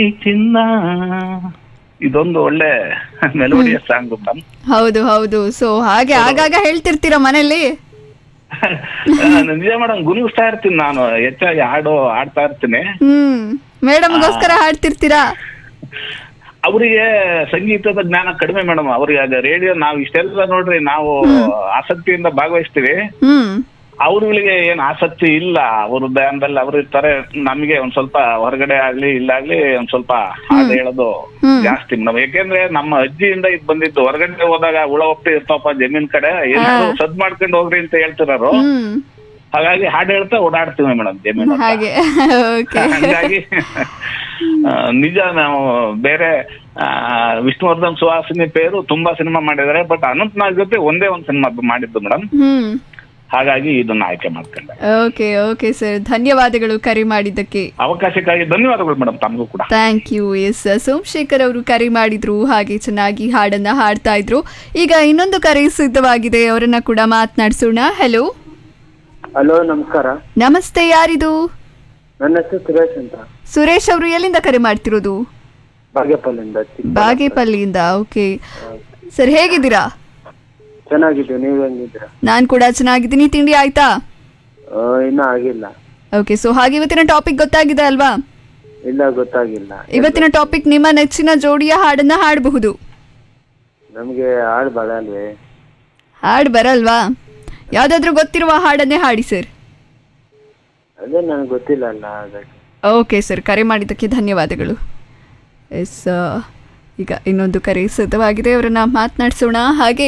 ಈ ಚಿನ್ನ ಇದೊಂದು ಒಳ್ಳೆ ಮೆಲೋಡಿಯಸ್ ಸಾಂಗ್ ಮೇಡಮ್ ಹೌದು ಹೌದು ಸೊ ಹಾಗೆ ಆಗಾಗ ಹೇಳ್ತಿರ್ತೀರಾ ಮನೇಲಿ ನಿಜ ಮೇಡಮ್ ಗುನುಗಿಸ್ತಾ ಇರ್ತೀನಿ ನಾನು ಹೆಚ್ಚಾಗಿ ಹಾಡು ಹಾಡ್ತಾ ಇರ್ತೀನಿ ಹ್ಮ್ ಮೇಡಮ್ಗೋಸ್ಕರ ಹಾಡ್ತಿರ್ತೀರಾ ಅವರಿಗೆ ಸಂಗೀತದ ಜ್ಞಾನ ಕಡಿಮೆ ಮೇಡಮ್ ಅವ್ರಿಗೆ ರೇಡಿಯೋ ನಾವು ಇಷ್ಟೆಲ್ಲ ನೋಡ್ರಿ ನಾವು ಆಸಕ್ತಿಯಿಂದ ಭಾಗವಹಿಸ್ತೀವಿ ಹ್ಮ್ ಅವ್ರುಗಳಿಗೆ ಏನ್ ಆಸಕ್ತಿ ಇಲ್ಲ ಅವ್ರ ಧ್ಯಾನದಲ್ಲಿ ಅವ್ರು ಇರ್ತಾರೆ ನಮಗೆ ಒಂದ್ ಸ್ವಲ್ಪ ಹೊರಗಡೆ ಆಗ್ಲಿ ಇಲ್ಲಾಗ್ಲಿ ಒಂದ್ ಸ್ವಲ್ಪ ಹಾಡು ಹೇಳೋದು ಹ್ಮ್. ಜಾಸ್ತಿ ಮೇಡಮ್ ಯಾಕೆಂದ್ರೆ ನಮ್ಮ ಅಜ್ಜಿಯಿಂದ ಇದ್ ಬಂದಿದ್ದು ಹೊರಗಡೆ ಹೋದಾಗ ಹುಳ ಒಪ್ಪಿ ಇರ್ತಾವಪ್ಪ ಜಮೀನ್ ಕಡೆ ಏನಾದ್ರು ಸದ್ ಮಾಡ್ಕೊಂಡು ಹೋಗ್ರಿ ಅಂತ ಹೇಳ್ತಿರೋರು ಹ್ಮ್ ಹಾಗಾಗಿ ಹಾಡು ಹೇಳ್ತಾ ಓಡಾಡ್ತೀವಿ ಮೇಡಮ್ ಜಮೀನ್ ಹತ್ರ. ಹಾಗೆ ಓಕೆ ಹಂಗಾಗಿ ಆ, ನಿಜ ನಾವು ಬೇರೆ ಆ, ವಿಷ್ಣುವರ್ಧನ್ ಸುಹಾಸಿನಿ ಪೇರು ತುಂಬಾ ಸಿನಿಮಾ ಮಾಡಿದ್ದಾರೆ ಬಟ್ ಅನಂತ್ ನಾಗ್ ಜೊತೆ ಒಂದೇ ಒಂದ್ ಸಿನಿಮಾ ಮಾಡಿದ್ದು ಮೇಡಮ್ ಹ್ಮ್ ಹಾಗಾಗಿ ಇದನ್ನ ಆಯ್ಕೆ ಮಾಡ್ಕೊಂಡೆ ಓಕೆ ಓಕೆ ಸರ್ ಧನ್ಯವಾದಗಳು ಕರೆ ಮಾಡಿದ್ದಕ್ಕೆ ಅವಕಾಶಕ್ಕಾಗಿ ಧನ್ಯವಾದಗಳು ಮೇಡಮ್ ತಮಗೂ ಕೂಡ ಥ್ಯಾಂಕ್ ಯು ಎಸ್ ಸೋಮಶೇಖರ್ ಅವರು ಕರೆ ಮಾಡಿದ್ರು ಹಾಗೆ ಚೆನ್ನಾಗಿ ಹಾಡನ್ನ ಹಾಡ್ತಾ ಇದ್ರು ಈಗ ಇನ್ನೊಂದು ಕರೆ ಸಿದ್ಧವಾಗಿದೆ ಅವರನ್ನ ಕೂಡ ಮಾತನಾಡಿಸೋಣ ಹಲೋ ಹಲೋ ನಮಸ್ಕಾರ ನಮಸ್ತೆ ಯಾರಿದು ನನ್ನ ಹೆಸರು ಸುರೇಶ್ ಅಂತ ಸುರೇಶ್ ಅವರು ಎಲ್ಲಿಂದ ಕರೆ ಮಾಡ್ತಿರೋದು ಬಾಗೇಪಲ್ಲಿಂದ ಚಿಕ್ಕ- ಬಾಗೇಪಲ್ಲಿಯಿಂದ ಓಕೆ ಸರ್ ಹೇಗಿದ್ದೀರಾ ಚೆನ್ನಾಗಿದ್ದೀವಿ ನೀವು ಹೆಂಗಿದ್ದೀರಾ ನಾನು ಕೂಡ ಚೆನ್ನಾಗಿದ್ದೀನಿ ತಿಂಡಿ ಆಯ್ತಾ ಆ, ಇನ್ನೂ ಆಗಿಲ್ಲ ಓಕೆ ಸೊ ಹಾಗೆ ಇವತ್ತಿನ ಟಾಪಿಕ್ ಗೊತ್ತಾಗಿದೆ ಅಲ್ವಾ ಇಲ್ಲ ಗೊತ್ತಾಗಿಲ್ಲ ಇವತ್ತಿನ ಟಾಪಿಕ್ ನಿಮ್ಮ ನೆಚ್ಚಿನ ಜೋಡಿಯ ಹಾಡನ್ನ ಹಾಡಬಹುದು ನಮಗೆ ಹಾಡು ಬರಲ್ವೇ ಹಾಡು ಬರಲ್ವಾ ಯಾವ್ದಾದ್ರು ಗೊತ್ತಿರುವ ಹಾಡನ್ನೇ ಹಾಡಿ ಸರ್ ಅದೇ ನನಗೆ ಗೊತ್ತಿಲ್ಲ ಅಲ್ಲ ಹಾಗಾಗಿ ಓಕೆ ಸರ್ ಕರೆ ಮಾಡಿದ್ದಕ್ಕೆ ಧನ್ಯವಾದಗಳು ಎಸ್ ಈಗ ಇನ್ನೊಂದು ಕರೆ ಸಿದ್ಧವಾಗಿದೆ ಅವರನ್ನ ಮಾತನಾಡಿಸೋಣ ಹಾಗೆ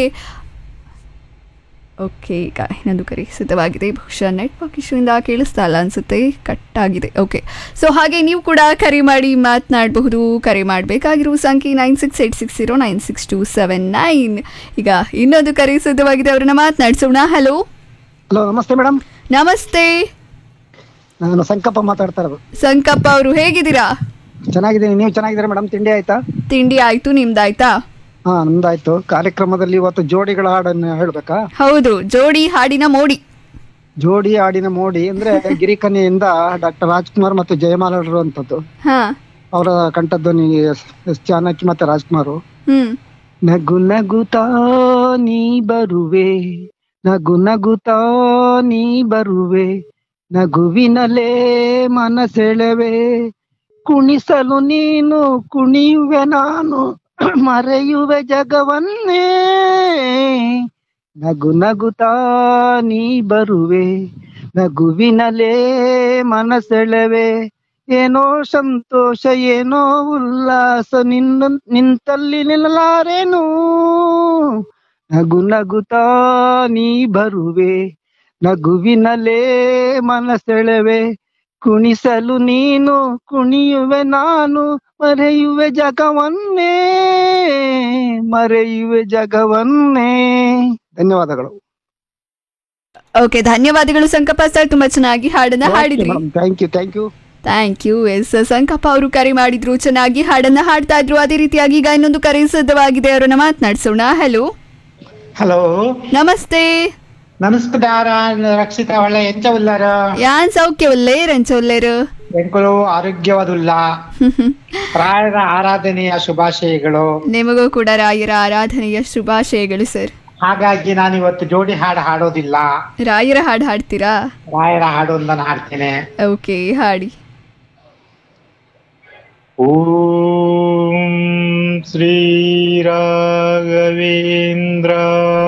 ಓಕೆ ಈಗ ಇನ್ನೊಂದು ಕರೆ ಸಿದ್ಧವಾಗಿದೆ ಬಹುಶಃ ನೆಟ್ವರ್ಕ್ ಇಶ್ಯೂಯಿಂದ ಕೇಳಿಸ್ತಾ ಇಲ್ಲ ಅನಿಸುತ್ತೆ ಕಟ್ ಆಗಿದೆ ಓಕೆ ಸೊ ಹಾಗೆ ನೀವು ಕೂಡ ಕರೆ ಮಾಡಿ ಮಾತನಾಡಬಹುದು ಕರೆ ಮಾಡಬೇಕಾಗಿರುವ ಸಂಖ್ಯೆ nine six eight six zero nine six two seven nine ಈಗ ಇನ್ನೊಂದು ಕರೆ ಸಿದ್ಧವಾಗಿದೆ ಅವರನ್ನ ಮಾತನಾಡಿಸೋಣ ಹಲೋ ಹಲೋ ನಮಸ್ತೆ ಮೇಡಮ್ ನಮಸ್ತೆ ನಾನು ಸಂಕಪ್ಪ ಮಾತಾಡ್ತಾ ಇರೋದು ಸಂಕಪ್ಪ ಅವರು ಹೇಗಿದ್ದೀರಾ ಚೆನ್ನಾಗಿದ್ದೀನಿ ನೀವು ಚೆನ್ನಾಗಿದ್ದೀರಾ ಮೇಡಮ್ ತಿಂಡಿ ಆಯ್ತಾ ತಿಂಡಿ ಆಯ್ತು ನಿಮ್ದಾಯ್ತಾ ಹಾ ನಮ್ದಾಯ್ತು ಕಾರ್ಯಕ್ರಮದಲ್ಲಿ ಇವತ್ತು ಜೋಡಿಗಳ ಹಾಡನ್ನು ಹೇಳ್ಬೇಕಾ ಹೌದು ಜೋಡಿ ಹಾಡಿನ ಮೋಡಿ ಜೋಡಿ ಹಾಡಿನ ಮೋಡಿ ಅಂದ್ರೆ ಗಿರಿಕನ್ಯೆಯಿಂದ ಡಾಕ್ಟರ್ ರಾಜ್ಕುಮಾರ್ ಮತ್ತು ಜಯಮಾಲರು ಅಂತದ್ದು ಹಾ ಅವರ ಕಂಠಧ್ವನಿ ಎಸ್ ಎಸ್ ಜಾನಕಿ ಮತ್ತೆ ರಾಜ್ಕುಮಾರ್ ಹ್ಮ್ ನಗು ನಗುತ್ತಾ ನೀ ಬರುವೆ ನಗು ನಗುತ್ತಾ ನೀ ಬರುವೆ ನಗುವಿನಲೇ ಮನಸೆಳೆವೆ ಕುಣಿಸಲು ನೀನು ಕುಣಿಯುವೆ ನಾನು ಮರೆಯುವೆ ಜಗವನ್ನೇ ನಗು ನಗುತ್ತಾ ನೀ ಬರುವೆ ನಗುವಿನಲೇ ಮನಸೆಳೆವೆ ಏನೋ ಸಂತೋಷ ಏನೋ ಉಲ್ಲಾಸ ನಿನ್ನ ನಿಂತಲ್ಲಿ ನಿಲ್ಲಲಾರೇನು ನಗು ನಗುತ್ತಾ ನೀ ಬರುವೆ ನಗುವಿನಲೇ ಮನಸೆಳೆವೆ ಕುಣಿಸಲು ನೀನು ಕುಣಿಯುವೆ ನಾನು ಮರೆಯುವೆ ಜಗವನ್ನೇ ಮರೆಯುವೆ ಜಗವನ್ನೇ ಧನ್ಯವಾದಗಳು ಓಕೆ ಧನ್ಯವಾದಗಳು ಸಂಕಪ್ಪ ಸರ್ ತುಂಬಾ ಚೆನ್ನಾಗಿ ಹಾಡನ್ನ ಹಾಡಿದ್ರಿ thank you thank you thank you S Sankappa ಅವರು ಕರೆ ಮಾಡಿದ್ರು ಚೆನ್ನಾಗಿ ಹಾಡನ್ನ ಹಾಡ್ತಾ ಇದ್ರು ಅದೇ ರೀತಿಯಾಗಿ ಈಗ ಇನ್ನೊಂದು ಕರೆ ಸಿದ್ಧವಾಗಿದೆ ಅವರನ್ನ ಮಾತನಾಡಿಸೋಣ ಹಲೋ ಹಲೋ ನಮಸ್ತೆ ನಮಸ್ಕಾರ ರಕ್ಷಿತ ಒಳ್ಳೆ ಎಂಚ ಉಲ್ಲಾರ ಯಾನ್ ಸೌಖ್ಯ ಒಲ್ಲೆ ರಂಚ ಒಲ್ಲೇರು ಎಂಕುಲು ಆರೋಗ್ಯವಾದುಲ್ಲ ಪ್ರಾಯದ ಆರಾಧನೆಯ ಶುಭಾಶಯಗಳು ನಿಮಗೂ ಕೂಡ ರಾಯರ ಆರಾಧನೆಯ ಶುಭಾಶಯಗಳು ಸರ್ ಹಾಗಾಗಿ ನಾನು ಇವತ್ತು ಜೋಡಿ ಹಾಡು ಹಾಡೋದಿಲ್ಲ ರಾಯರ ಹಾಡು ಹಾಡ್ತೀರಾ ರಾಯರ ಹಾಡು ನಾನು ಹಾಡ್ತೇನೆ ಓಕೆ ಹಾಡಿ ಓಂ ಶ್ರೀ ರಾಘವೇಂದ್ರ